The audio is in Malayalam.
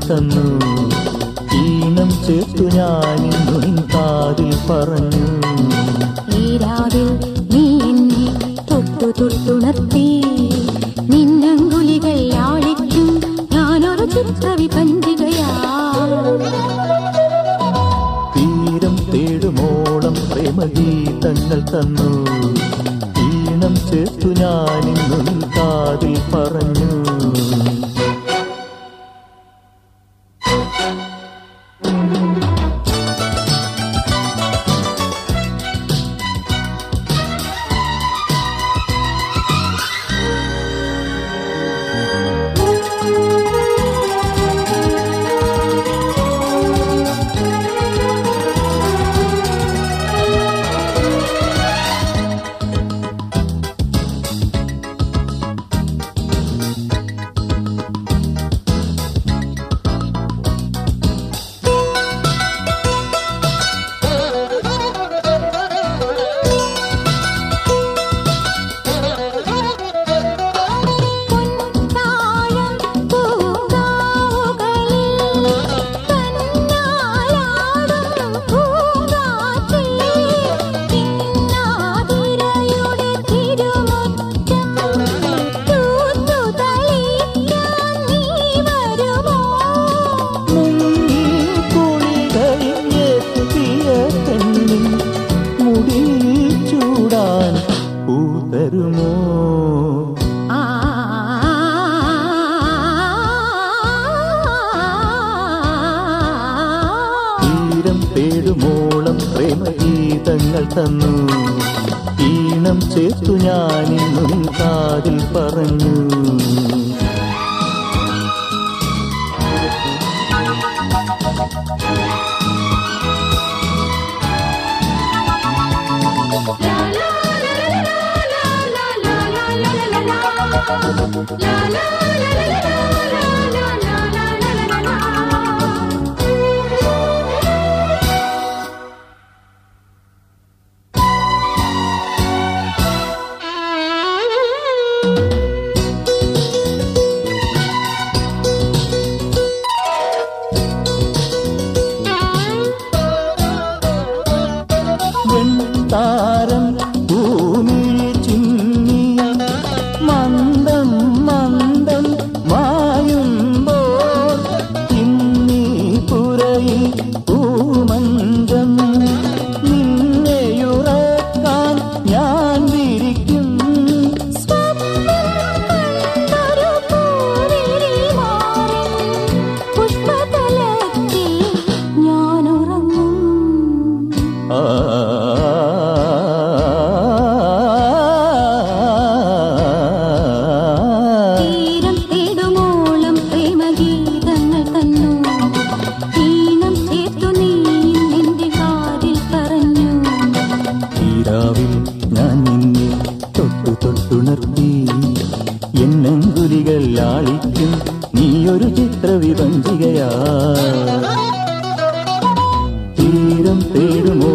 തന്നു ഈണം ചേർത്തു ഞാനിന്നു നിൻ കാതിൽ പറഞ്ഞു ഈ രാവിൽ നീ എന്നെ തൊട്ടു തൊട്ടുണർത്തി നിന്നങ്കുലികൾ ആളിക്കും ഞാനൊരു ചിത്രവിപഞ്ചികയാ തീരം തേടുമോളം പ്രേമഗീതങ്ങൾ തന്നു ഈണം ചേർത്തു ഞാനിന്നു നിൻ കാതിൽ പറഞ്ഞു പൊൻതാഴം പൂങ്കാവുകളിൽ തന്നാലാടും പൂങ്കാറ്റിൽ കിന്നാതിരയുടെ തിരുമുറ്റം തൂത്തു തളിക്കാൻ നീ വരുമോ കുളികഴിഞ്ഞെത്തിയ പെണ്ണിൻ മുടിയിൽ ചൂടാൻ പൂതരുമോ ആ തീരം തേടുമോളം പ്രേമഗീതങ്ങൾ തന്നു ഈണം ചേർത്തു ഞാനിന്നു നിൻ കാതിൽ പറഞ്ഞു വെൺതാരം ഭൂമിയിൽ ചിന്നിയ മന്ദം മന്ദം മായുമ്പോൾ ഇന്നീ പുരയിൽ പൂമഞ്ചം നിന്നെയുറക്കാൻ ഞാൻ വിരിക്കും പുഷ്പതലത്തിൽ ഞാനുറങ്ങും ആ തീരം തേടുമോളം പ്രേമഗീതങ്ങൾ തന്നു ഈണം ചേർത്തു നീ എന്റെ കാതിൽ പറഞ്ഞു ഈരാവിൽ ഞാൻ നിന്നെ തൊട്ടു തൊട്ടുണർത്തി എന്നങ്കുലികൾ ലാളിക്കും നീയൊരു ചിത്രവിഭഞ്ചികയാ തീരം തേടുമോ